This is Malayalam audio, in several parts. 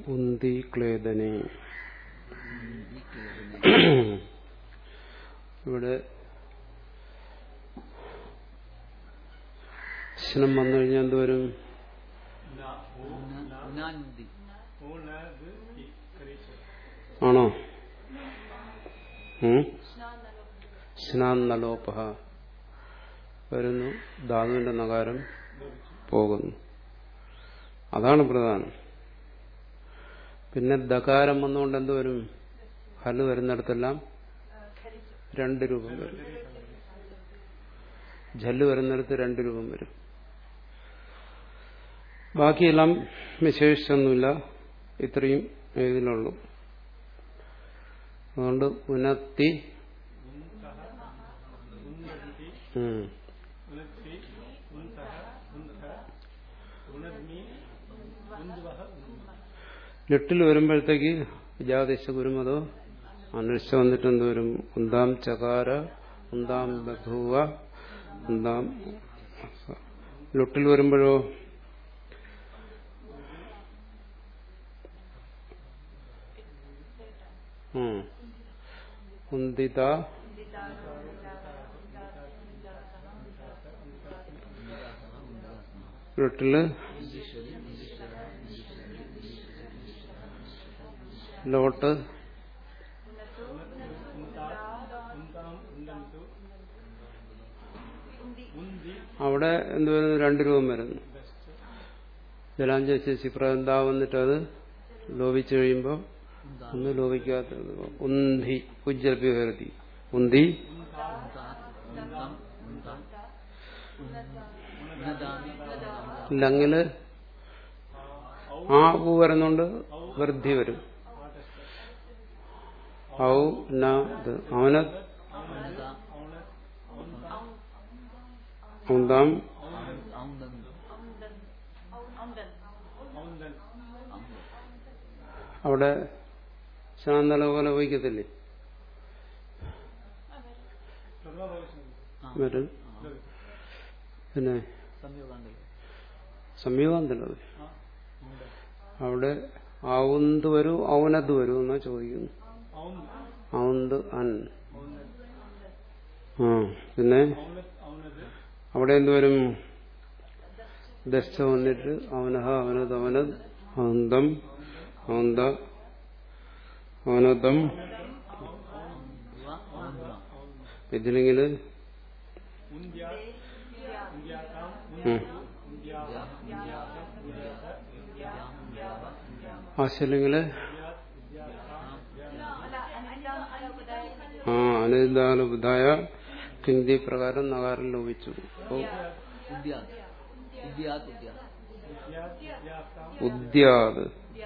ഉന്തി ക്ലേദനെ ഇവിടെ ശനം വന്നു കഴിഞ്ഞാൽ എന്തുവരും ഉനാന്തി ആണോ സ്നാന്നലോപ വരുന്നു ധാതുവിന്റെ നകാരം പോകുന്നു അതാണ് പ്രധാനം പിന്നെ ദകാരം വന്നുകൊണ്ട് എന്ത് വരും ഹല് വരുന്നിടത്തെല്ലാം രണ്ട് രൂപം വരും ജല്ല് വരുന്നിടത്ത് രണ്ട് രൂപം വരും ബാക്കിയെല്ലാം വിശേഷിച്ചൊന്നുമില്ല ഇത്രയും ഇതിലുള്ളൂ അതുകൊണ്ട് ഉനത്തി ഉം. ലിട്ടിൽ വരുമ്പോഴത്തേക്ക് വിജാദേശ ഗുരുമതോ അന്വേഷിച്ച വന്നിട്ട് എന്ത് വരും ഉന്താം ചകാര ഉന്താം ബഭൂവ ഉന്താം ലുട്ടിൽ വരുമ്പോഴോ ഉം. ഉന്തിത ലുട്ടില് ലോട്ട് അവിടെ എന്ത് വരുന്നു രണ്ട് രൂപം വരുന്നു ജലാഞ്ജലി ശിപ്രന്താ വന്നിട്ട് അത് ലോപിച്ചു കഴിയുമ്പോൾ ഒന്ന് ലോപിക്കാത്ത ഉന്തി ഉജ്ജൽപ്പി കരുതി ഉന്തി ലങ്ങില് ആ ഊ വരുന്നുണ്ട് വൃദ്ധി വരും ഔ ന ഇത് അവന ഉന്താം അവിടെ ശാന്തല പോലെ വഹിക്കത്തില്ലേ വരും പിന്നെ സംയോഗാന്തല്ലത് അവിടെ ഔന്ത് വരൂ ഔനത് വരൂ എന്നാ ചോദിക്കുന്നു ഔന്ത് അൻ ആ പിന്നെ അവിടെ എന്തുവരും ദശ വന്നിട്ട് അവനഹ അവനത് അവനത് ഔന്തം ഔന്ത അവനതം ഇതിലെങ്കില് ആശയില്ലെങ്കില് ആ അനിതാനുബുദ്ധായ ഹിന്ദി പ്രകാരം നഗാരം ലോപിച്ചു അപ്പോ ഉദ്യാത്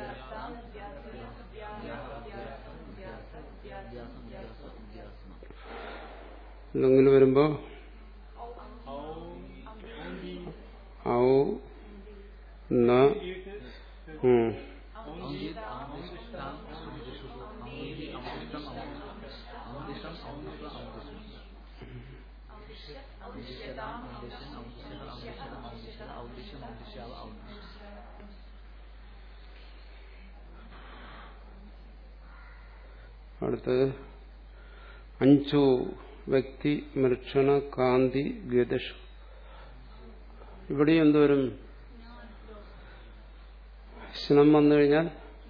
അല്ലെങ്കിൽ വരുമ്പോ ഔ ന ഉം. അടുത്തത് അഞ്ചു വ്യക്തി മൃക്ഷണ കാന്തി ഗതഷ് ഇവിടെ എന്തോരും സ്നം വന്നു കഴിഞ്ഞാൽ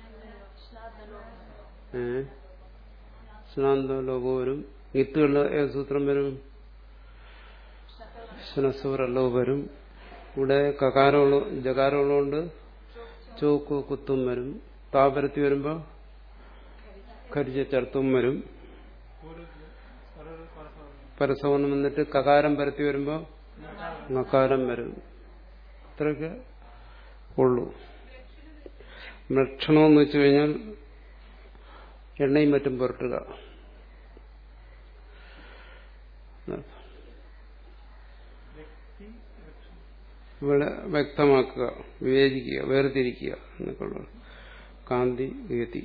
ഏ സ്നാന്ത ലോകം വരും ഇത്തുള്ള ഏത് സൂത്രം വരും സ്നസൂറല്ലോ വരും ഇവിടെ കകാരമുള്ള ജകാരമുള്ളതുകൊണ്ട് ചോക്ക് കുത്തും വരും താപരത്തി വരുമ്പോ കരിച്ച ചർത്തും വരും പരസവനം വന്നിട്ട് കകാരം പരത്തി വരുമ്പോ നക്കാരം വരും ഇത്രയൊക്കെ ഉള്ളൂ ഭക്ഷണമെന്ന് വെച്ചു കഴിഞ്ഞാൽ എണ്ണയും മറ്റും പുരട്ടുക ഇവിടെ വ്യക്തമാക്കുക വിവേചിക്കുക വേർതിരിക്കുക എന്നൊക്കെ ഉള്ളത് കാന്തി ഗതി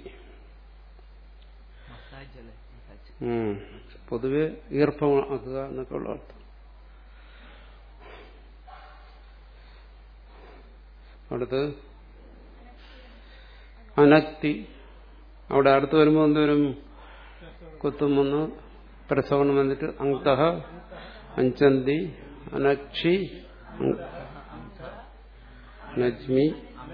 ഉം. പൊതുവെ ഈർപ്പമാക്കുക എന്നൊക്കെ ഉള്ള അർത്ഥം അടുത്ത് അനക്തി അവിടെ അടുത്ത് വരുമ്പോൾ എന്തോരും കുത്തും വന്ന് പ്രസവണം വന്നിട്ട് അങ്തഹ അഞ്ചന്തി അനക്ഷി നജ്മി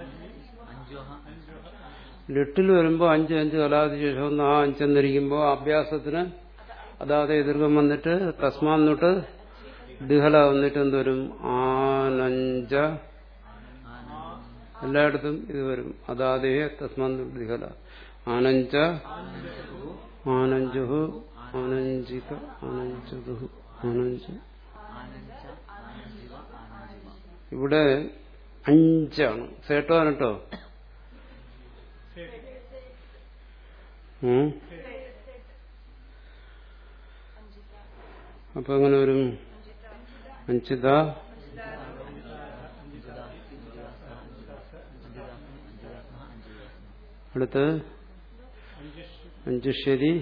ലിട്ടിൽ വരുമ്പോൾ അഞ്ച് അഞ്ച് കലാതി ശേഷം ഒന്ന് ആ അഞ്ചെന്നിരിക്കുമ്പോൾ അഭ്യാസത്തിന് അതാത് എതിർക്കം വന്നിട്ട് തസ്മാന്നിട്ട് ദിഹല വന്നിട്ട് എന്തോരും ആനഞ്ച എല്ലായിടത്തും ഇത് വരും അതാതേ തസ്മാന്ത് ദിഹല ആനഞ്ച ആനഞ്ചുഹു ആനഞ്ചിക ആനഞ്ചതുഹു ആനഞ്ച് ഇവിടെ അഞ്ചാണ് സേട്ടോആണ് കേട്ടോ ഉം. അപ്പൊ എങ്ങനെ വരും അഞ്ചിത അടുത്ത് അഞ്ചുശ്ശേരി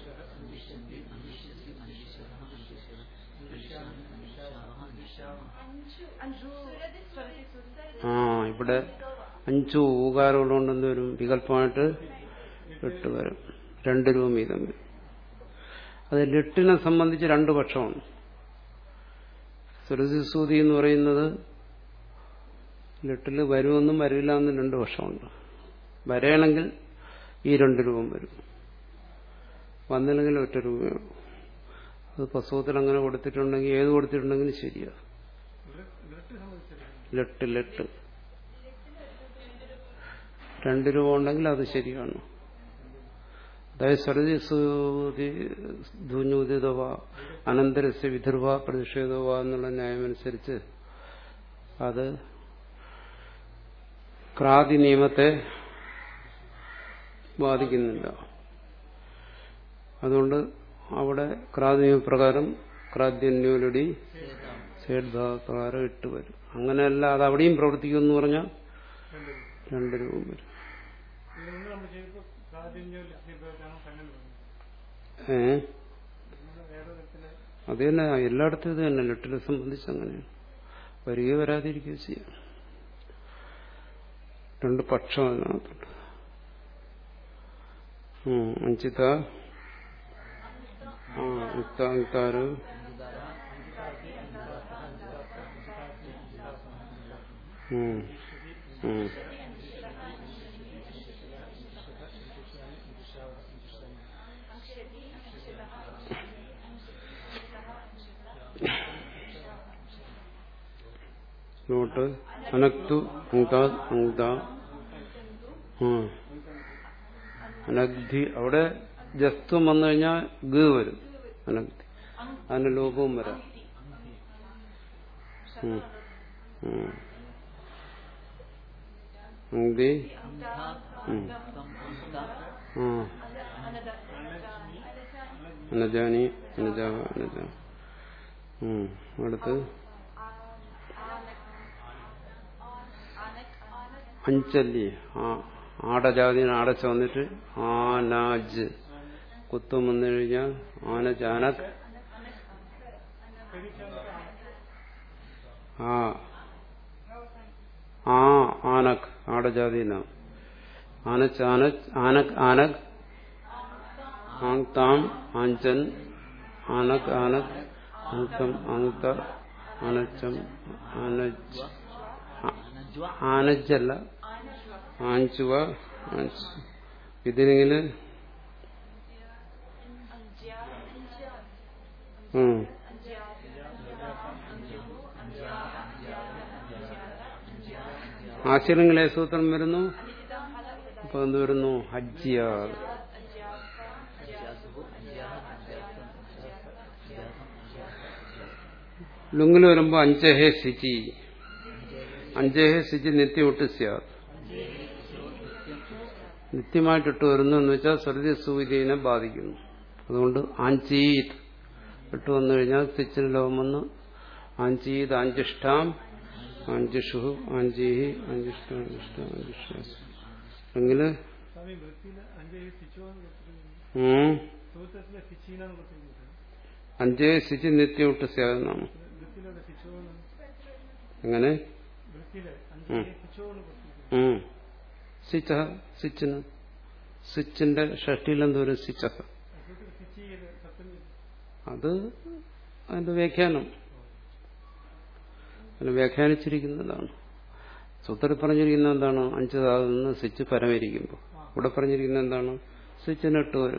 ആ ഇവിടെ അഞ്ചു ഊകാരമുള്ളതുകൊണ്ട് എന്ത് വരും വികല്പമായിട്ട് എട്ട് വരും രണ്ട് രൂപ വീതം വരും അത് ലിട്ടിനെ സംബന്ധിച്ച് രണ്ട് പക്ഷമാണ് സുരസിസൂതി എന്ന് പറയുന്നത് ലിട്ടിൽ വരുമെന്നും വരില്ല എന്നും രണ്ട് പക്ഷമുണ്ട് വരണമെങ്കിൽ ഈ രണ്ട് രൂപം വരും വന്നില്ലെങ്കിൽ ഒറ്റ രൂപയുള്ളൂ അത് പുസ്തകത്തിൽ അങ്ങനെ കൊടുത്തിട്ടുണ്ടെങ്കിൽ ഏത് കൊടുത്തിട്ടുണ്ടെങ്കിലും ശരിയാ ലെട്ട് ലെട്ട് രണ്ട് രൂപ ഉണ്ടെങ്കിൽ അത് ശരിയാണ് അതായത് സർജസൂതി ധൂന്യൂതിതവ അനന്തരസ്യ വിധർവ പ്രതിഷേധവ എന്നുള്ള ന്യായമനുസരിച്ച് അത് ക്രാതി നിയമത്തെ ബാധിക്കുന്നില്ല അതുകൊണ്ട് അവിടെ ക്രാതി നിയമപ്രകാരം ക്രാദ്യന്യൂലടി സേഡ് ഭാഗപ്രകാരം ഇട്ട് വരും അങ്ങനെയല്ല അത് അവിടെയും പ്രവർത്തിക്കുമെന്ന് പറഞ്ഞാൽ രണ്ട് രൂപ വരും ഇതൊന്നും നമ്മൾ ചെയ്തപ്പോൾ പ്രാധാന്യം ലക്ഷ്യപ്പെടുത്താനോ ഫലം തോന്നുന്നു ഏ വേറെ തരത്തില് അത് തന്നെ എല്ലായിടത്തും ഇത് തന്നെ ലിട്ടിനെ സംബന്ധിച്ച് അങ്ങനെയാണ് വരികയോ വരാതിരിക്കുകയോ ചെയ്യാം രണ്ട് പക്ഷം അതിനകത്തുണ്ട് ഉം, അഞ്ചിത ആ യുക്ത യുക്താര് ഉം, ഉം. നോട്ട് അനക്തു അങ്കാ അങ്ക ആ അനഗ്ധി അവിടെ ജസ്ത്വം വന്നു കഴിഞ്ഞാൽ ഗ വരും അനഗ്ധി അതിന് ലോപവും വരാം ഉം. ഉം. അങ്തി ഉം. ആ അനജാനി അനജാവ അനജ ഉം. അടുത്ത് അഞ്ചല്ലി ആ ആടജാതിന് ആടച്ച വന്നിട്ട് ആനാജ് കുത്തം വന്നു കഴിഞ്ഞാൽ ആനജ് അനക് ആ ആ ആനക് ആടജാതിന ആനച്ച് ആനച്ച് ആനക് ആനക് ആങ് താം ആഞ്ചൻ ആനക് ആനക് അങ്കം അങ്ക ആനച്ചം ആനജ് ആനജല്ല ആഞ്ചുവ ആഞ്ച് ഇതിനെങ്കില് ഉം. ആശ്ചര്യങ്ങളെ സൂത്രം വരുന്നു അപ്പൊ എന്ത് വരുന്നു ഹജ്ജിയ ലുങ്ങിൽ വരുമ്പോ അഞ്ചഹേ സിചി അഞ്ചഹേ സിചി നിത്യമൊട്ട് സ്യാത് നിത്യമായിട്ടിട്ട് വരുന്നു എന്ന് വെച്ചാൽ സർദി സൂചിനെ ബാധിക്കുന്നു അതുകൊണ്ട് ആഞ്ചീത് ഇട്ട് വന്നു കഴിഞ്ഞാൽ സിച്ചിന് ലോകം വന്ന് ആഞ്ചീത് ആഞ്ചിഷ്ടാം ആഞ്ചിഷു ആഞ്ചീഹി ആഞ്ചിഷ്ടം ആഞ്ചിഷ്ട ആഞ്ചിഷ്ട എങ്കില് സ്വാമി വൃത്തിയിൽ അഞ്ച് ശിച്ചു എന്ന് കൊടുത്തിട്ടുണ്ട് ഉം, സൂത്രത്തിലെ ശിച്ചീനാന്ന് കൊടുത്തിട്ടുണ്ട് അഞ്ചേ സിച്ച് നിത്യമൊട്ട് സ്യാതെന്നാണ് വൃത്തിയിലുള്ള ശിച്ചു എന്ന് എങ്ങനെ വൃത്തിയിലെ ഉം. അഞ്ച് ശിച്ചു എന്ന് കൊടുത്തിട്ടുണ്ട് ഉം. സിച്ച സിച്ചിന് സിച്ചിന്റെ ഷഷ്ടിയിൽ എന്തോരും സിച്ച ഫിച്ച് ചെയ്ത് സത്യം ചെയ്ത് അത് അതിന്റെ വ്യാഖ്യാനം അതിന് വ്യാഖ്യാനിച്ചിരിക്കുന്നതാണ് സൂത്രത്തിൽ പറഞ്ഞിരിക്കുന്നത് എന്താണ് അഞ്ച് ധാതു നിന്ന് സ്വിച്ച് പരമരിക്കുമ്പോൾ ഇവിടെ പറഞ്ഞിരിക്കുന്നത് എന്താണ് സ്വിച്ചിന് ഇട്ട് വരും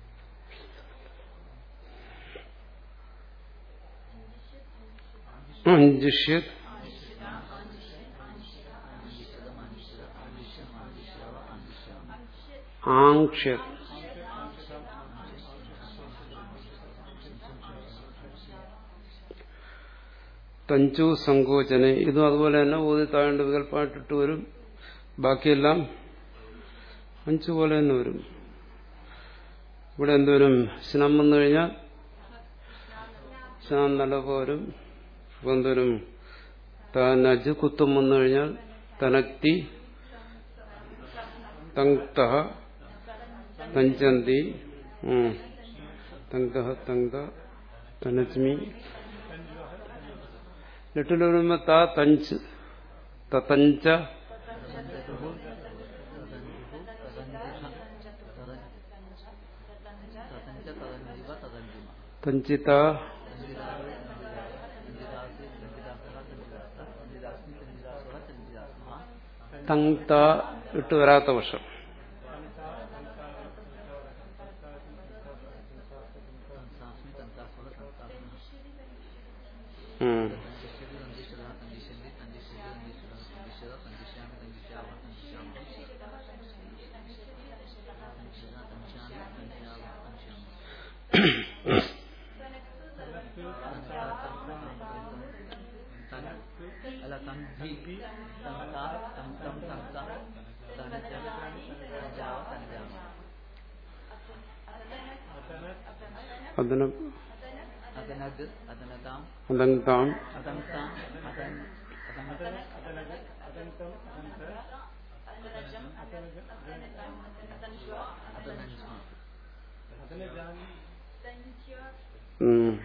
അഞ്ചുഷ്യത് ആങ്ഷ്യത് തഞ്ചു സങ്കോചന ഇതും അതുപോലെ തന്നെ ഊതി താഴേണ്ട വികല്പമായിട്ടിട്ട് വരും ബാക്കിയെല്ലാം അഞ്ചു പോലെ തന്നെ വരും ഇവിടെ എന്തോരും സ്നം വന്നു കഴിഞ്ഞാൽ സ്നം നല്ലപ്പോ വരും ഇപ്പൊ എന്തോരും തനജ് കുത്തും വന്നു കഴിഞ്ഞാൽ തനക്തി തങ്ത തഞ്ചന്തി ഉം. തങ്ക തങ്ക തനജ്മി ലിട്ടിൽ വരുമ്പോ ത തഞ്ച് തഞ്ച തഞ്ചിത തങ്ത ഇട്ട് വരാത്ത വർഷം ഉം. അല്ല തഞ്ചി തങ്ക തങ്കം തങ്ക തഞ്ച തഞ്ചാവ തഞ്ചാവ അതിന് അതനഗ് അതനതാം അതങ്താം അതങ്താം അതൻ അതൻ അതനക അതന്തം അതന്ത അതനക അതനഞ്ജ അതനജാൻ ഉം.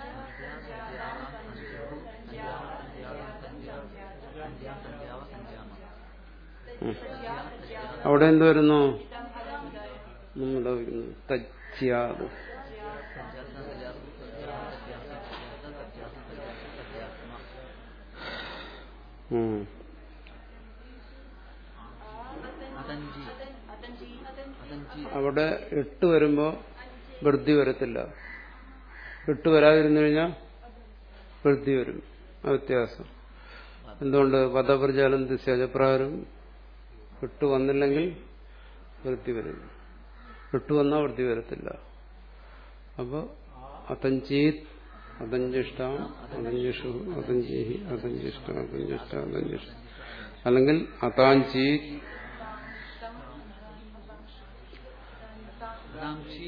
ഉം. അവിടെ എന്ത് വരുന്നു നമ്മുടെ തജ്യാത് ഉം. അതഞ്ചി അതഞ്ചി അവിടെ എട്ട് വരുമ്പോ വൃദ്ധി വരത്തില്ല എട്ട് വരാതിരുന്നു കഴിഞ്ഞാൽ വൃദ്ധി വരും ആ വ്യത്യാസം എന്തുകൊണ്ട് പദപ്രചാരം ദിശാചപ്രകാരം എട്ട് വന്നില്ലെങ്കിൽ വൃത്തി വരും എട്ട് വന്നാൽ വൃത്തി വരത്തില്ല അപ്പൊ അതഞ്ചീത് അതഞ്ചിഷ്ടം അതഞ്ചിഷു അതഞ്ചീഹി അതഞ്ചിഷ്ടം അതഞ്ചിഷ്ട അതഞ്ചിഷ്ട അല്ലെങ്കിൽ അതാഞ്ചീത് അതാംശി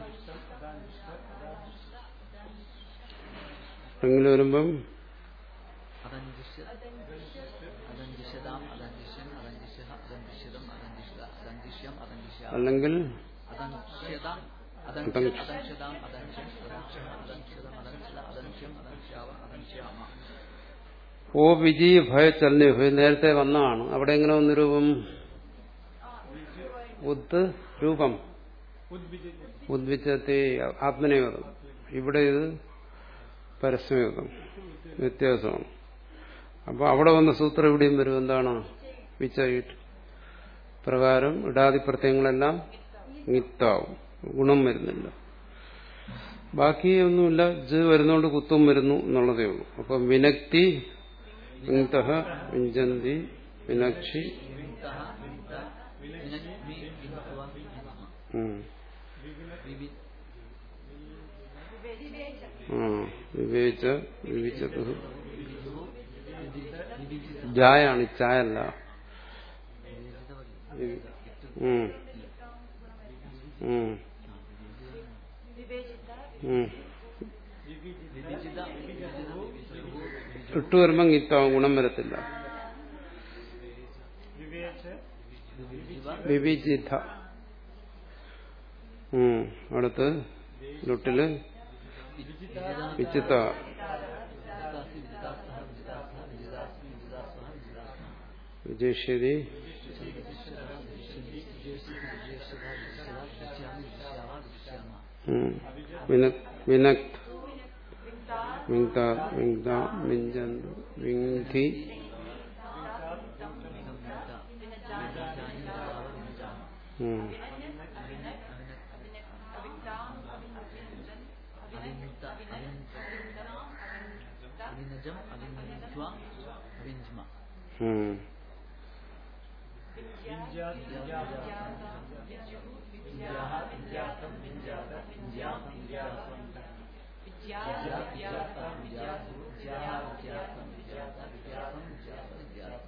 എങ്ങനെ വരുമ്പം അതഞ്ചിഷ് അതഞ്ചിഷതാം അതഞ്ചിഷൻ അതഞ്ചിഷ അതഞ്ചിഷിതം അതഞ്ചിഷ അതഞ്ചിഷ്യം അതഞ്ചിഷ്യ അല്ലെങ്കിൽ അതഞ്ചിഷത അതഞ്ച്. അതഞ്ചിഷതാം അതഞ്ചിഷം അതഞ്ചിഷം അതഞ്ചിഷതം അതഞ്ചിഷ അതഞ്ചിഷ്യം അതഞ്ചിഷ്യാവ അതഞ്ചിഷ്യാമ ഓ വിജി ഭയ ചലന ഭയ നേരത്തെ വന്നതാണ് അവിടെ എങ്ങനെ വന്നു രൂപം ഉദ് രൂപം ഉദ്വിജിത് ഉദ്വിച്ചത്തെ ആത്മനയോഗം ഇവിടെ ഇത് പരസ്യയോഗം വ്യത്യാസമാണ് അപ്പൊ അവിടെ വന്ന സൂത്രം ഇവിടെയും വരും എന്താണ് വിച്ചയിട്ട് പ്രകാരം ഇടാതി പ്രത്യയങ്ങളെല്ലാം നിത്താവും ഗുണം വരുന്നില്ല ബാക്കിയൊന്നുമില്ല ജ് വരുന്നോണ്ട് കുത്തും വരുന്നു എന്നുള്ളതേ ഉള്ളൂ അപ്പൊ വിനക്തി വിങ്തഹ വിഞ്ചന്തി വിനക്ഷി വിന്തഃ വിന്ത വിനജ്മി വിന്ത്വ വിന്ത്മ ഉം. വിവി ആ വിവേച വിവിച്ചത് വിദു വിവിജിത ജായാണ് ചായല്ല വിവേചിത വഴി വി- ഉം. ഉം. ഉം. വിവിജിത വിവിജിത വിവിജിത ഇട്ട് വരുമ്പം ഗീത്താവും ഗുണം വരത്തില്ല വിവേച വിവിജിവ വിവിജിത ഉം. അടുത്ത് ലുട്ടില് വിജിത വിചിത്ത വിജിതാസി വിജിതാസ്തഃ വിജിതാസ്തഃ വിജിതാസ്മി വിജിതാസ്വഹ വിജിതാസ്മ വിജയിഷ്യതി വിജിഷ്യതഃ വിശേഷിത വിശേഷത വിശേഷത വിശേഷ്യാമി വിശേഷ്യാവ വിശേഷ്യാമ ഉം. വിനക് വിനക്ത് വിങ്ത വിങ്ത മിഞ്ചന്ത് വിങ്ധി വിനമ്നത വിനജാനി വിനജാവ വിനജാമ ഉം. അവിമുക്ത അവിനജം അവിനിജ്വ അവിഞ്ജ്മ ഉം. വിദ്യാഹ വിദ്യാർത്ഥം വിദ്യാത വിദ്യാഹ വിദ്യാർത്ഥം വിദ്യാ വിദ്യാർത്ഥ വിദ്യാധു വിദ്യാഹ വിദ്യാർത്ഥം വിദ്യാത വിദ്യാർത്ഥം വിദ്യാത വിദ്യാർത്ഥം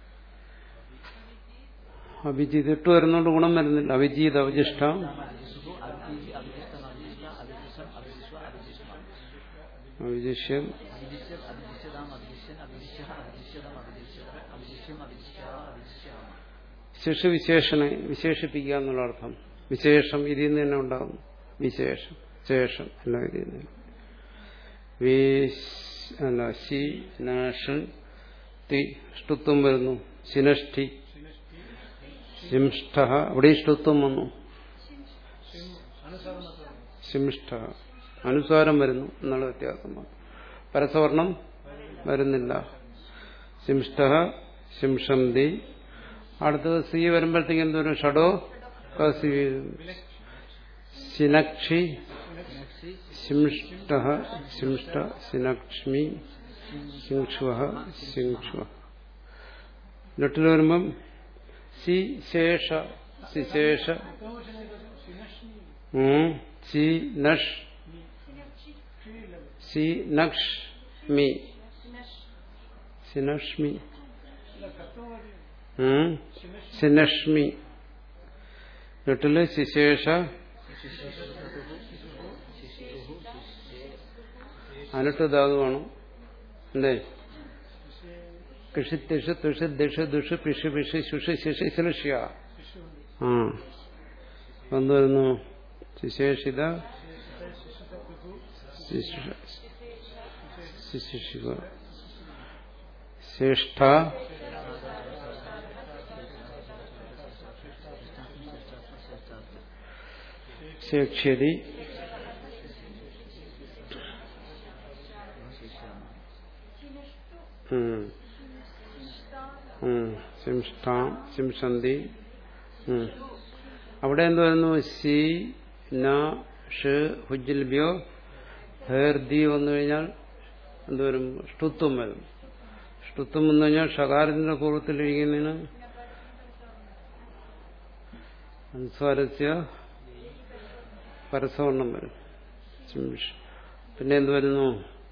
അഭിജിത് ഇട്ട് വരുന്നോണ്ട് ഗുണം വരുന്നില്ല അഭിജീത് അവജിഷ്ട അവിജിഷു അവിജി അവിജിഷ്ടം അവിജിഷ്ട അവിജിഷം അവിജിഷ്വ അവിജിഷ്മ അഭിജിഷ്യം അവിജിഷ്യ അവിജിഷ്യതാം അവിജിഷ്യൻ അവിജിഷ്യ അവിജിഷ്യതം അവിജിഷ്യത അവിജിഷ്യം അവിജിഷ്യാവ അവിജിഷ്യാമ ശിശുവിശേഷനെ വിശേഷിപ്പിക്കുക എന്നുള്ള അർത്ഥം വിശേഷം ഇതിൽ നിന്ന് തന്നെ ഉണ്ടാകുന്നു വിശേഷം ശേഷം എല്ലാം ഇതിൽ നിന്ന് വീ- അല്ല ശി നാഷൻ തി ഷ്ടുത്വം വരുന്നു ശിനഷ്ടി ശിംഷ്ട അവിടെ ഷ്ടുത്വം വന്നു ശിംഷ്ട അനുസാരം വരുന്നു എന്നുള്ള വ്യത്യാസമാണ് പരസവർണം വരുന്നില്ല ശിംഷ്ട ശിംഷന്തി അടുത്തത് സി വരുമ്പോഴത്തേക്ക് എന്തോരും ഷഡോ കസി സിനക്ഷി നെക്സ്റ്റ് ശിംഷ്ട ശിംഷ്ട സിനക്ഷ്മി ശിങ്ഷ്വ ശിങ്ഷ്വ ലെട്ടിൽ വരുമ്പം സി ശേഷ സിശേഷ ഉം, സി നഷ് സി നക്ഷ് മി സിനഷ്മി ഉം, സിനഷ്മി ലെട്ടില് ശിശേഷ അനട്ട് ധാതുവാണ് അല്ലേ കൃഷി തിഷ് തുഷ് ദിഷ് ദുഷ് പിഷ് പിഷ് ശുഷ് ശിഷി ശിലുഷ്യ ആ എന്ത് വരുന്നു ശിശേഷിത ശിശു- ശിശുഷിക ശ്രേഷ്ഠ ശേക്ഷ്യതി ഉം. ഉം. ശിംഷ്ടാം ശിംഷന്തി ഉം. അവിടെ എന്ത് വരുന്നു സി ന ഷ് ഹുജിൽബ്യോ ഹേർദി വന്നു കഴിഞ്ഞാൽ എന്തുവരും ഷ്ടുത്വം വരും ഷ്ടുത്വം വന്നു കഴിഞ്ഞാൽ ഷകാരത്തിന്റെ പൂർവ്വത്തിലിരിക്കുന്നതിന് അനുസ്വാരസ്യ പരസവർണം വരും ശിംഷ്. പിന്നെ എന്ത് വരുന്നു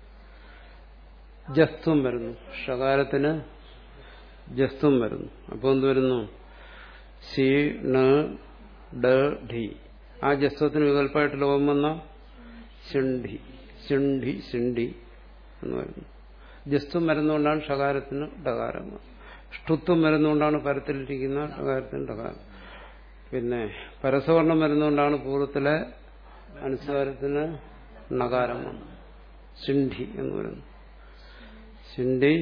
ജസ്ത്വം വരുന്നു ഷകാരത്തിന് ജസ്ത്വം വരുന്നു അപ്പോൾ എന്ത് വരുന്നു സി ണ ഡ ഢി ആ ജസ്ത്വത്തിന് വികല്പമായിട്ട് ലോകം വന്ന ശുണ്ഠി ശുണ്ഠി ശുണ്ഠി എന്ന് പറയുന്നു ജസ്ത്വം വരുന്നതുകൊണ്ടാണ് ഷകാരത്തിന് ഡകാരം ഷ്ടുത്വം വരുന്നതുകൊണ്ടാണ് പരത്തിലിരിക്കുന്ന ഡകാരത്തിന് ഡകാരം പിന്നെ പരസവർണം വരുന്നതുകൊണ്ടാണ് പൂർവ്വത്തിലെ അനുസ്വാരത്തിന് നകാരം വന്നത് ശുണ്ഠി എന്ന് പറയുന്നു ശുണ്ഠി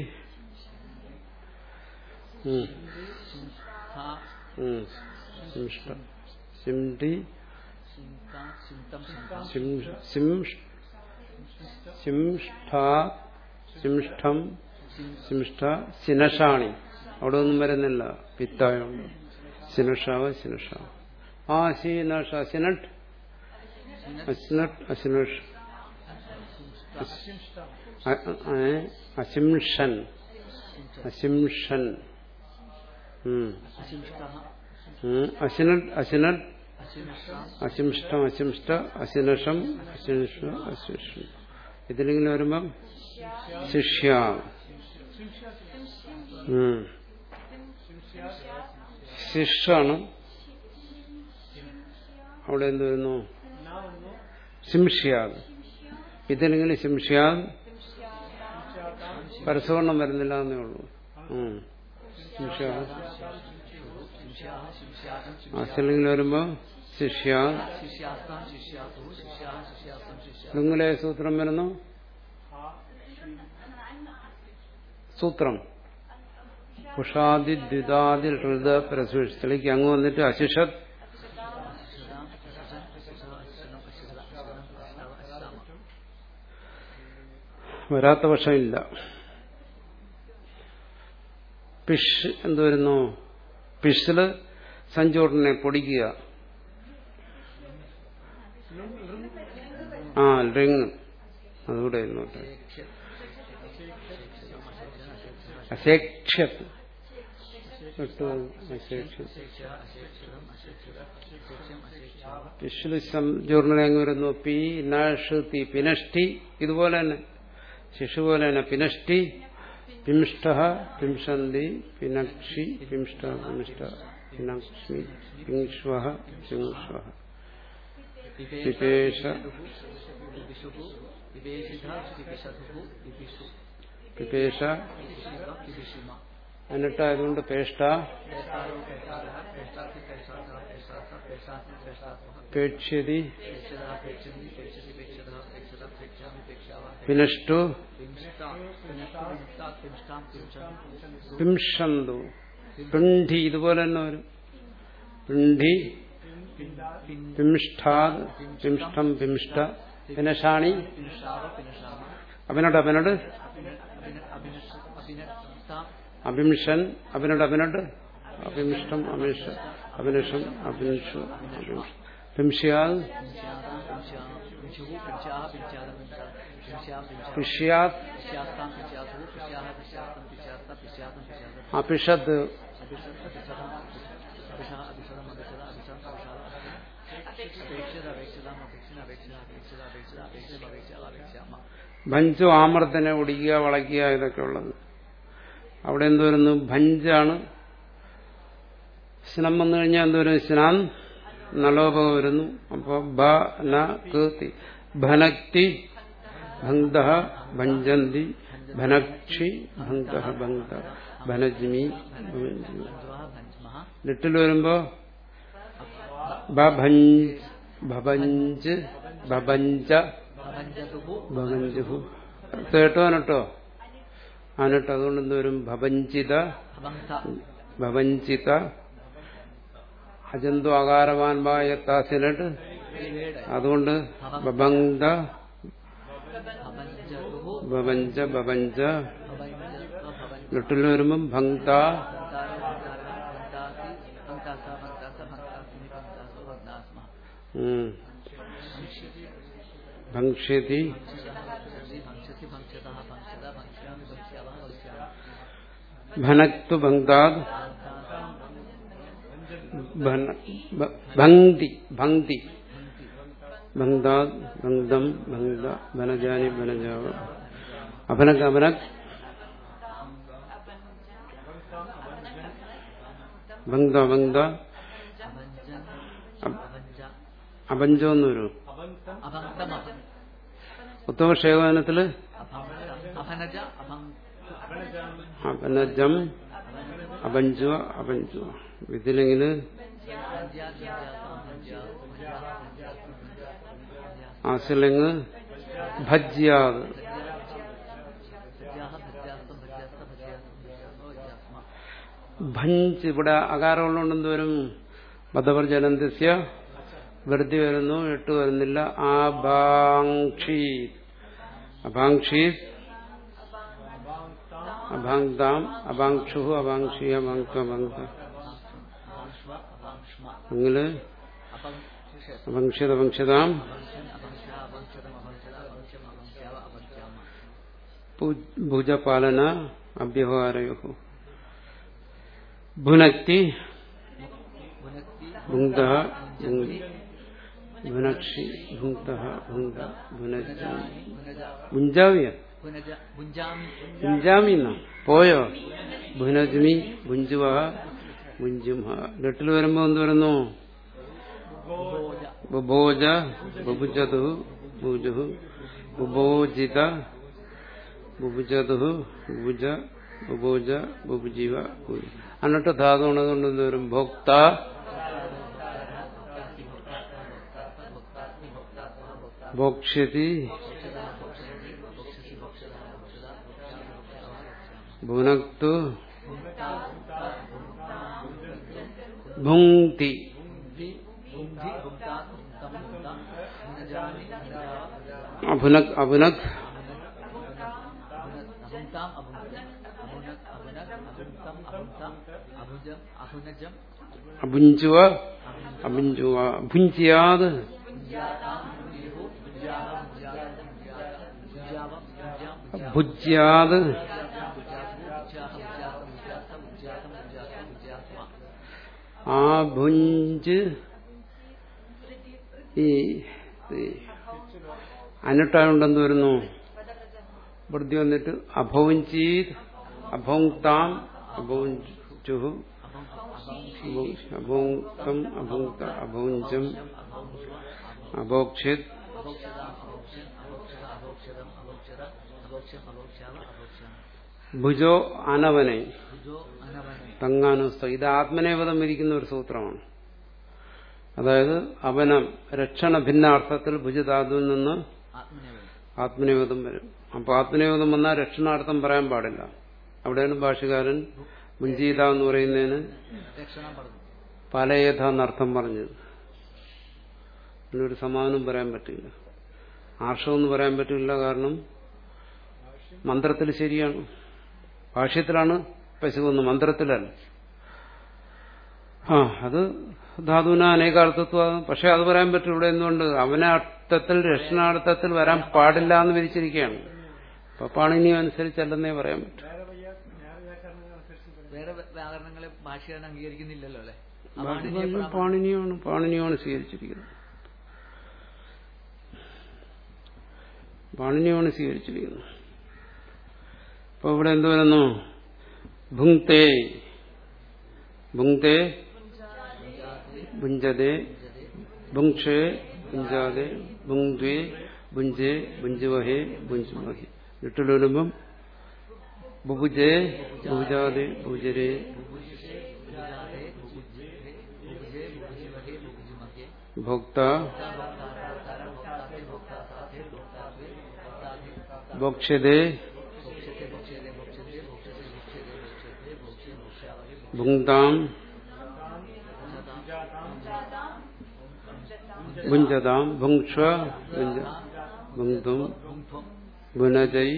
ഉം. ഉം. ശിംഷ്ട. ശിംഠി ശിം- ശിം- ശിംഷ്ഠ ശിംഷ്ഠം ശിംഷ്ഠ സിനഷാണി അവിടെ ഒന്നും വരുന്നില്ല പിത്തായുണ്ട് സിനഷാവ സിനഷാവ ആ സിനഷ സിനട്ട് അസിനട്ട് അസിനഷ് അ- അ- അസിംഷൻ അസിംഷൻ ഉം. ഉം. അസിനട്ട് അസിനട്ട് അസിംഷ്ടം അസിംഷ്ട അസിനഷം അസിനിഷ അസിഷം ഇതിലിങ്ങനെ വരുമ്പം ശിഷ്യ ഉം. ശിഷാണ് അവിടെ എന്ത് വരുന്നു ശിംഷ്യാഗ് ഇതിലിങ്ങനെ ശിംഷ്യാഗ് പരസവർണം വരുന്നില്ല എന്നേ ഉള്ളൂ ഉം. ശിംഷ്യാഗ് അസിലിങ്ങനെ വരുമ്പോ ശിഷ്യാഗ് ശിഷ്യാസ്താം ശിഷ്യാസു ശിഷ്യാ ശിഷ്യാസം ശിഷ്യ നിങ്ങളെ സൂത്രം വരുന്നു സൂത്രം കുഷാദി ദ്വിതാദി ഹൃദ പ്രസൂഷിച്ചിലേക്ക് അങ്ങ് വന്നിട്ട് അശിഷത് അശ്വതാം അശ്വസൻ അശ്വസോ അശ്വനം അശ്വസ അശ്വനം അശ്വവ അശ്വമ വരാത്ത പക്ഷമില്ല പിഷ് എന്ത് വരുന്നു പിഷില് സഞ്ചോടനെ പൊടിക്കുക ആ റിങ് അതുകൂടെ ഇരുന്നോട്ടെ അശേക്ഷത് ഇട്ടു അശേക്ഷത് പിഷില് സഞ്ചോടനെ അങ്ങ് വരുന്നു പി നാഷ് തി പിനഷ്ടി ഇതുപോലെ തന്നെ ശിശു പോലെ തന്നെ പിനഷ്ടി പിംഷ്ട പിംഷന്തി പിനക്ഷി പിംഷ്ട പിംഷ്ട പിനക്ഷ്മി പിങ്ഷ്വ പിങ്ഷ്വ പിപേഷ വിപിഷുഹു വിവേശിത വിപിഷധുഹു വിപിഷു പിപേഷ വിപിഷിക വിപിഷിമ എന്നിട്ടായതുകൊണ്ട് പേഷ്ട പേഷ്ടാരോ പേഷ്ടാരഃ പേഷ്ടാസി പേഷ്ടാസഃ പേഷ്ടാസ പേഷ്ടാസി പേഷ്ടാസഃ പേക്ഷ്യതി പേക്ഷതാ പേക്ഷന്തി പേക്ഷസി പേക്ഷതഃ പേക്ഷത പേക്ഷാമി പേക്ഷാവ പിനഷ്ടു പിംഷ്ട പിംഷ്ട പിംഷ്ടാ പിംഷ്ടാം പിംഷം പിംഷന്തു പിണ്ഡി ഇതുപോലെ തന്നെ വരും പിണ്ഡി പിംഷ്ടാത് പിംഷ്ടം പിംഷ്ട പിനഷാണി പിനുഷാവ പിനുഷാമ അഭിനോട് അഭിനോട് അഭിന അഭിന അഭിനഷ അഭിനഷ്ടാം അഭിംഷൻ അഭിനോട് അഭിനോട് അഭിമിഷ്ടം അഭിഷ അഭിനിഷം അഭിനിഷു പിംഷ്യാൽ പിംശ്യാതാം പിംശ്യാം പിംശുഹു പിംശ്യാഹ പിംശ്യാദ പിംശ്യാ പിംശ്യാം പിംശ്യാ പിഷ്യാത് പിശ്യാസ്താം പിശ്യാസുഹു പിശ്യാഹ പിശ്യാസ്തം പിശ്യാസ്ത പിശ്യാസം പിശ്യാസ അപിഷത് അഭിഷത് അഭിഷതാം അഭിഷ അഭിഷതം അഭിഷത അഭിഷം അഭിഷാദ അപേക്ഷിത അപേക്ഷിതാം അപേക്ഷിത അപേക്ഷിത അപേക്ഷിത അപേക്ഷിത അപേക്ഷിത അപേക്ഷിത അപേക്ഷ്യാമ ഭഞ്ചു ആമർത്തനെ ഒടിക്കുക വളയ്ക്കുക ഇതൊക്കെ ഉള്ളത് അവിടെ എന്ത് വരുന്നു ഭഞ്ചാണ് സ്നം വന്നു കഴിഞ്ഞാൽ എന്ത് വരും സ്നാൻ നലോപക വരുന്നു അപ്പൊ ഭ ന കീർത്തി ഭനക്തി ഭങ്ത ഭഞ്ചന്തി ഭനക്ഷി ഭങ്ത ഭങ്ത ഭനജ്മി ഭഞ്ജു. ദ്വാ ഭഞ്ച്മഹ ലിട്ടിൽ വരുമ്പോ ഭഭഞ്ച് ഭഭഞ്ച് ഭഭഞ്ച ഭഞ്ജതുഹു ഭവഞ്ചുഹു കേട്ടോ അനട്ടോ അനട്ടോ അതുകൊണ്ട് എന്ത് വരും ഭവഞ്ചിത ഭവങ്ക ഭവഞ്ചിത അജന്തു ആകാരവാൻവായ താസിനട്ട് വേട് അതുകൊണ്ട് ബഭങ്ക ഭവഞ്ജതുഹു ഭവഞ്ച ഭവഞ്ച ഭവഞ്ജ ഭവഞ്ജ ലിട്ടിൽ വരുമ്പം ഭങ്ക ഭങ്കാരോ ഭങ്കാരഃ ഭങ്കാസി ഭങ്കാസ ഭങ്കാസ ഭങ്കാസിനി ഭങ്കാസോ ഭങ്കാസ്മ ഉം. ഭങ്ഷ്യതി ഭംക്ഷതി ഭംക്ഷതി ഭംക്ഷതഃ ഭംക്ഷത ഭക്ഷ്യാമി ഭക്ഷ്യാവഹ ഭക്ഷ്യാമി ഭനക്തു ഭങ്കാത് ഭന- ഭ- ഭങ്തി ഭങ്തി ഭങ്താത് ഭങ്തം ഭങ്ത ഭനജാനി ഭനജാവ അഭനക് അഭനക് ഭങ്ത ഭങ്ത അഭഞ്ജൻ അഭഞ്ജ അപഞ്ചോ എന്ന് വരും അഭങ്തമഭം ഉത്തമ ക്ഷേമനത്തില് അഭങ്ക അഭനജ അഭങ് അപനജം അപഞ്ചുവ അപഞ്ചുവ ഇതിലെങ്കില് ആസിലെങ്ങ് ഭജ്യാത് ഭഞ്ച് ഇവിടെ അകാരമുള്ളതുകൊണ്ട് വരും ബദ്ധവർജനന്തിസ്യ വെറുതെ വരുന്നു എട്ട് വരുന്നില്ല ആഭാക്ഷി അഭാക്ഷി അഭാങ്താം അഭാക്ഷു അഭാക്ഷി അഭാങ്ക അഭാങ്ക അങ്ങനെ അഭംക്ഷിത അഭംക്ഷിതാം ഭുജപാലന അവ്യവഹാരയോ ഭുനക്തി ഭുങ്ത ഭുനക്ഷി ഭുങ്ത ഭുങ്ത ഭുനജി ഭുഞ്ചാവിയ ഭുഞ്ചാമി എന്നാ പോയോ ഭുനജ്മി ഭുഞ്ചുവ ഭുഞ്ചുമ ലെട്ടിൽ വരുമ്പോ എന്ത് വരുന്നു ബുഭോജ ബുഭുജതു ബുജു ബുഭോജിത ബുഭുജതു ബുഭുജ ബുഭോജ ബുഭുജീവ എന്നിട്ട് ധാതുണതുകൊണ്ട് എന്ത് വരും ഭോക്ത ഭോക്ഷ്യതി ഭുനക്തു ഭുങ്തി ഭുങ്ധി ഭുങ്ധി ഭുക്താ ഭുക്തം ഭുക്ത ഭുനജാനി ഭുനജാവ അഭുനക് അഭുനക് അഭുങ്താം അഭുങ്കം അഭുനക് അഭുനക് അഭുങ്തം അഭുങ്താം അഭുജം അഭുനജം അഭുഞ്ചുവ അഭുഞ്ചുവ ഭുഞ്ചിയാത് ഭുഞ്ജാതാം ഭുഞ്ജീഹു ഭുഞ്ജാഹം ഭുഞ്ജാതം ഭുഞ്ജാവം ഭുഞ്ജാം ഭുജ്യാത് ആ ഭുഞ്ച് ഈ ഈ അനുട്ടായോണ്ടെന്ത് വരുന്നു വൃദ്ധി വന്നിട്ട് അഭൗഞ്ചീത് അഭൗങ്താം അഭൗഞ്ചുഹു അഭൗങ്കം അഭൗങ്ത അഭൗഞ്ചം അഭോക്ഷിത് ഭുജോ അനവനെ തങ്ങാനുസ്ത ഇത് ആത്മനേപദം വിരിക്കുന്ന ഒരു സൂത്രമാണ് അതായത് അവനം രക്ഷണ ഭിന്നാർത്ഥത്തിൽ ഭുജധാതുവിൽ നിന്ന് ആത്മനിവേദം വരും അപ്പൊ ആത്മനിവേദം വന്നാൽ രക്ഷണാർത്ഥം പറയാൻ പാടില്ല അവിടെയാണ് ഭാഷകാരൻ മുഞ്ചീത എന്ന് പറയുന്നതിന് രക്ഷണം പറഞ്ഞു പലയേഥ എന്നർത്ഥം പറഞ്ഞത് അതിനൊരു സമാധാനം പറയാൻ പറ്റില്ല ആർഷമെന്ന് പറയാൻ പറ്റില്ല കാരണം മന്ത്രത്തിൽ ശരിയാണ് ഭാഷ്യത്തിലാണ് പശുവെന്ന് മന്ത്രത്തിലല്ല ആ അത് ധാതുവിന അനേകാർത്ഥത്വം പക്ഷെ അത് പറയാൻ പറ്റും ഇവിടെ എന്തുകൊണ്ട് അവനർത്ഥത്തിൽ രക്ഷണാർത്ഥത്തിൽ വരാൻ പാടില്ല എന്ന് വിരിച്ചിരിക്കുകയാണ് അപ്പൊ പാണിനി അനുസരിച്ചല്ലെന്നേ പറയാൻ പറ്റും വേറെ വയ്യ വേറെ വ്യാകരണങ്ങൾ അനുസരിച്ച് വേറെ വ്യാകരണങ്ങളെ ഭാഷയാണ് അംഗീകരിക്കുന്നില്ലല്ലോ അല്ലെ ബാക്കി പാണിനിയാണ് പാണിനിയാണ് സ്വീകരിച്ചിരിക്കുന്നത് പാണിനിയാണ് സ്വീകരിച്ചിരിക്കുന്നത് അപ്പൊ ഇവിടെ എന്ത് വരുന്നു ഭുങ്തേ ഭുങ്തേ ഭുഞ്ചതേ ഭുങ്ക്ഷേ ഭുഞ്ചാതെ ഭുങ്ദ്വേ ഭുഞ്ചേ ഭുഞ്ചുവഹേ ഭുഞ്ചുവഹേ ഇട്ടിൽ വരുമ്പം ബുഭുജേ ഭുജാതെ ഭുജരേ ഭോക്ത ഭോക്ഷ്യതേ ഭുങ്താം ഭുഞ്ചതാം ഭുങ്ക്ഷ ഭുഞ്ച ഭുങ്തും ഭുനജൈ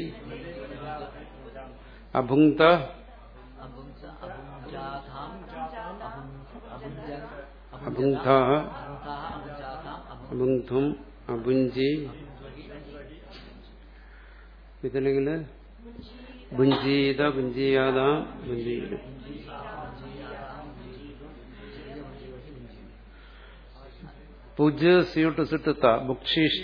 അഭുങ്ത അഭുങ്സ അഭുഞ്ചാഥാം അഭുഞ്ചൻ അഭുങ്ധ അഭുങ്കാഹ അഭുഞ്ചാഥാം അഭുങ്ക അഭുങ്ധും അഭുഞ്ചി ഇതില്ലെങ്കിൽ ഭുഞ്ചീത ഭുഞ്ചിയാത ഭുഞ്ചീത പൂജ് സ്യൂട്ട് സുട്ടുത്ത ഭുക്ഷിഷ്ഠ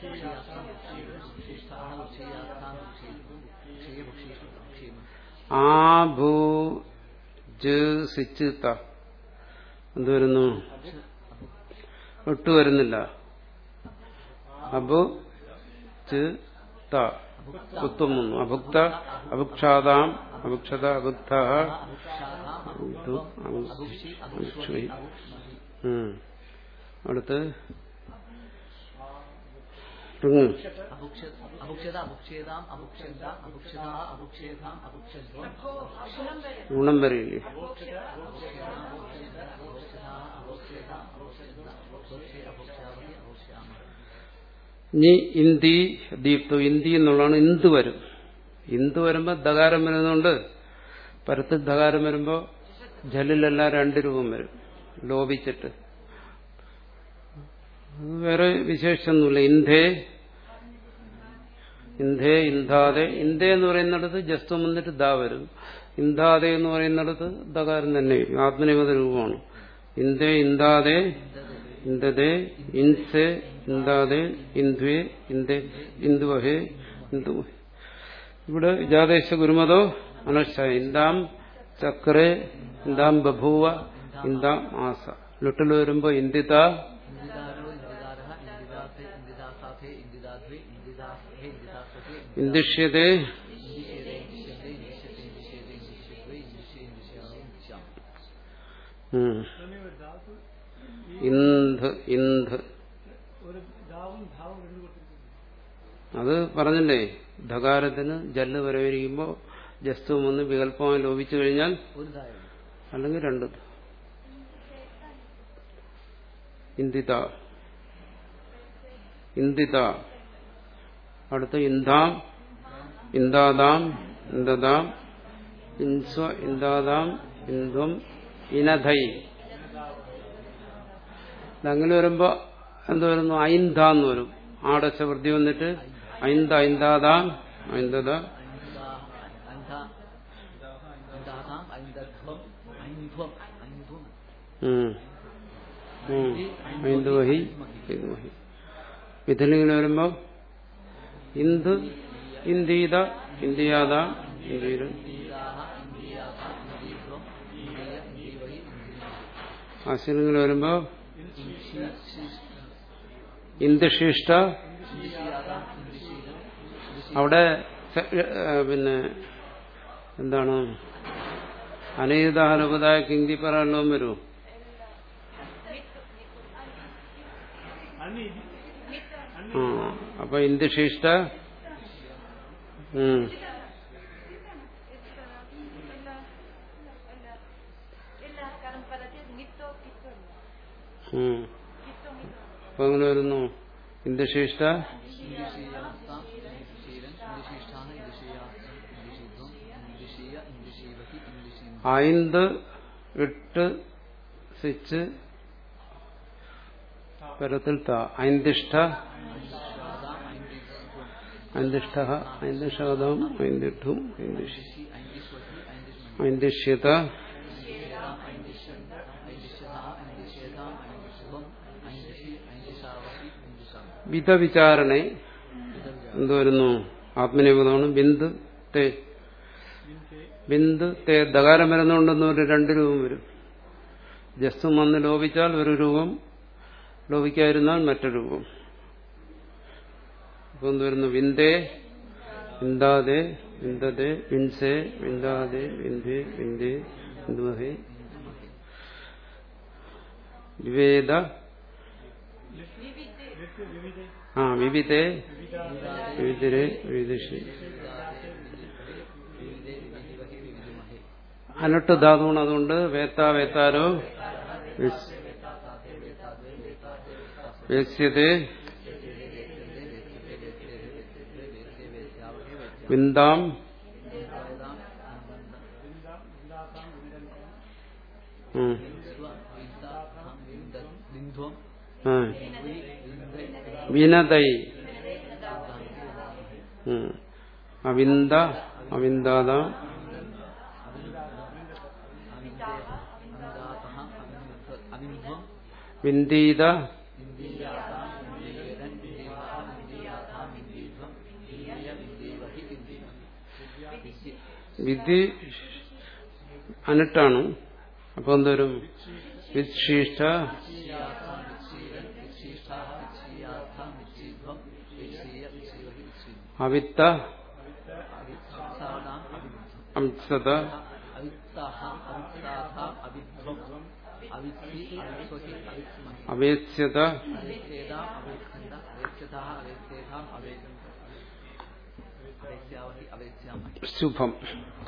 ആ ഭൂജ് സിച്ചുത്ത എന്ത് വരുന്നു ഒട്ടു വരുന്നില്ല അബു ച് ത ഉത്വം വന്നു അഭുക്ത അഭുക്ഷാതാം അഭുക്ഷത അഭുക്ത അടുത്ത് ഋങ് അഭുക്ഷത അഭുക്ഷേതാം അഭുക്ഷന്ത അഭുക്ഷത അഭുക്ഷേതാം അഭുക്ഷന്ത ഗുണം വരില്ലേ ഇനി ഇന്തി ദീപ്തു ഇന്തി എന്നുള്ളതാണ് ഇന്ത് വരും ഇന്ത് വരുമ്പോ ദകാരം വരുന്നതുകൊണ്ട് പരത്തിൽ ദകാരം വരുമ്പോ ജലിലെല്ലാം രണ്ട് രൂപം വരും ലോപിച്ചിട്ട് അത് വേറെ വിശേഷമൊന്നുമില്ല ഇന്ധേ ഇന്ധേ ഇന്ധാതെ ഇന്ധേ എന്ന് പറയുന്നിടത്ത് ജസ്ത്വം വന്നിട്ട് ദാ വരും ഇന്ധാതെ എന്ന് പറയുന്നിടത്ത് ദകാരം തന്നെ വരും ആത്മനിപത രൂപമാണ് ഇന്ധേ ഇന്ധാതെ ഇന്ധതേ ഇൻസെ ഇന്താതെ ഇന്ദ്വേ ഇന്ധേ ഇന്ദുവഹേ ഇന്ദുവഹേ ഇവിടെ ജാദേശ ഗുരുമതോ അനശ്ച ഇന്താം ചക്രേ ഇന്താം ബഭൂവ ഇന്താം ആസ ലുട്ടിൽ വരുമ്പോ ഇന്ദിത ഇന്ദിതാരോ ഇന്ദിതാരഹ ഇന്ദിതാത്തെ ഇന്ദിതാസാഥേ ഇന്ദിതാദ്വേ ഇന്ദിതാസേ ഇന്ദിതാസത്തെ ഇന്ദിഷ്യതേ ഇന്ദിശേതേ ഇന്ദിശേതേ ഇന്ദിശത്തെ ഇന്ദിശേതേ ഇന്ദിശേദ്വേ ഇന്ദിശേ ഇന്ദിശാമേ ഇന്ദിശാം ഉം. സ്വാമി ഒരു ധാതു ഇന്ത് ഇന്ത് ഒരു ധാവും ധാവും രണ്ടു കൊടുത്തിരിക്കുന്നു അത് പറഞ്ഞില്ലേ ധകാരത്തിന് ജല്ല് വരവിരിക്കുമ്പോ ജസ്തുവും ഒന്ന് വികല്പമായി ലോപിച്ചു കഴിഞ്ഞാൽ ഒരു ദായം അല്ലെങ്കിൽ രണ്ട് ഇന്ദിത ഇന്ദിത അടുത്ത് ഇന്ദാം ഇന്ദാദാം ഇന്ദതാം ഇൻസ്വ ഇന്ദാദാം ഇന്ദും ഇനധൈ അങ്ങനെ വരുമ്പോ എന്ത് വരുന്നു ഐന്ദ എന്ന് വരും ആടച്ച വൃത്തി വന്നിട്ട് ഐന്ദ ഐന്ദാദാം ഐന്ദത അന്ധ അന്ധാതാം ഐന്ദധ്വം ഐന്ധ്വം ഐന്ധ്വം ഉം. ഉം. ഐന്ദുവഹി ഐന്ദുവഹി മിഥുനിങ്ങനെ വരുമ്പോ ഇന്ദു ഇന്ദീത ഇന്ദിയാദ ഇന്ദീര ഇന്ദീരാഹ ഇന്ദീയാഥ ഇന്ദീധ്വം ഇന്ദീയ ഇന്ദീവഹി ഇന്ദീ ആശീലിങ്ങനെ വരുമ്പോ ഇൻഷി ഇന്ദുശിഷ്ട ഇന്ദിശീയാതാം ഇന്ദിശീലം അവിടെ സ- ഏ, പിന്നെ എന്താണ് അനേതാനുപതായ കിങ്കി പറയാനോ വരൂ അന്നി ആ അപ്പൊ ഇന്ദുശിഷ്ട ഉം ഉം. അപ്പൊ അങ്ങനെ വരുന്നു ഇന്ദുശിഷ്ട ഇന്ദിശീയാസ്താം ഇന്ദിശീലം ഇന്ദിശീഷ്ടാഹ ഇന്ദിശീയാസ്തം ഇന്ദിശീധ്വം ഇന്ദിശീയ ഇന്ദിശീവഹി ഇന്ദിശീ ഐന്ത് ഇട്ട് സിച്ച് പരത്തിൽ ത ഐന്തിഷ്ഠ ഐന്ദിഷ്ടാദാം ഐന്ദിധ്വം ഐന്തിഷ്ഠ ഐന്തിഷാദം ഐന്തിഷ്ഠും ഐന്തിഷി ഇന്ദിശി ഐന്ദിസ്വഹി ഐന്ദിഷ്മഹി ഐന്തിഷ്യത ഐന്ദിശ്യേതാം ഐന്ദിശ്യം ഐന്ദിശ്യതാ ഐന്ദിശ്യേതാം ഐന്ദിശ്വം ഐന്ദിശി ഐന്ദിശാവഹി ഐന്ദിശാം വിധവിചാരണെ എന്ത് വരുന്നു ആത്മനിപദമാണ് ബിന്ദു തേ ബിന്ദു തേ ദകാരം വരുന്നുണ്ടെന്ന് ഒരു രണ്ട് രൂപം വരും ജസ്തും വന്ന് ലോപിച്ചാൽ ഒരു രൂപം ലോപിക്കാതിരുന്നാൽ മറ്റൊരു രൂപം അപ്പൊ എന്ത് വരുന്നു വിന്ദേ വിന്ദാതെ വിന്ദതെ വിൻസേ വിന്ദാതെ വിന്ദേ വിന്ദേ വിന്ദുമഹേ വിവേദ ആ വിവിധേ വിവിധരെ വിവിധി അനട്ട് ധാതുവാണ് അതുകൊണ്ട് വേത്ത വേത്താരോ വിസ്- വേസ്യതേ വിന്ദാം ഉം. ബിന്ധ്വം ആ. വിനതൈ ഉം. അവിന്ദ അവിന്ദാത അവിന്ധ്വം വിന്ദീത ഇന്ദീയാതാം ഇന്ദീയരൻ ഇന്ദീവാഹം ഇന്ദീയാഥാം ഇന്ദീധ്വം ഇന്ദീയ ഇന്ദീവഹി ഇന്ദീ വിധി അനിട്ടാണ് അപ്പൊ എന്തോരും വിശിഷ്ട വിച്ഛീയാഥാം വിച്ഛീരൻ വിച്ഛീഷ്ടാഹ വിച്ഛീയാഥാം വിച്ഛീധ്വം വിച്ഛീയ വിച്ഛീവഹി വിച്ഛീ അവിത്ത അവിത്സാദാം അവിദ്ധ്വം അംസത അവിത്താഹാം അവിത്താഥാം അവിധ്വം അവിത്സി അവിത്വഹി അവിത്സ്മഹി അവേസ്യത അവേത്യേതാം അവേത്സന്ത അവേത്സ്യതാഹ അവേത്യേതാം അവേത്സ്യാവഹി അവേത്സ്യാമഹി ശുഭം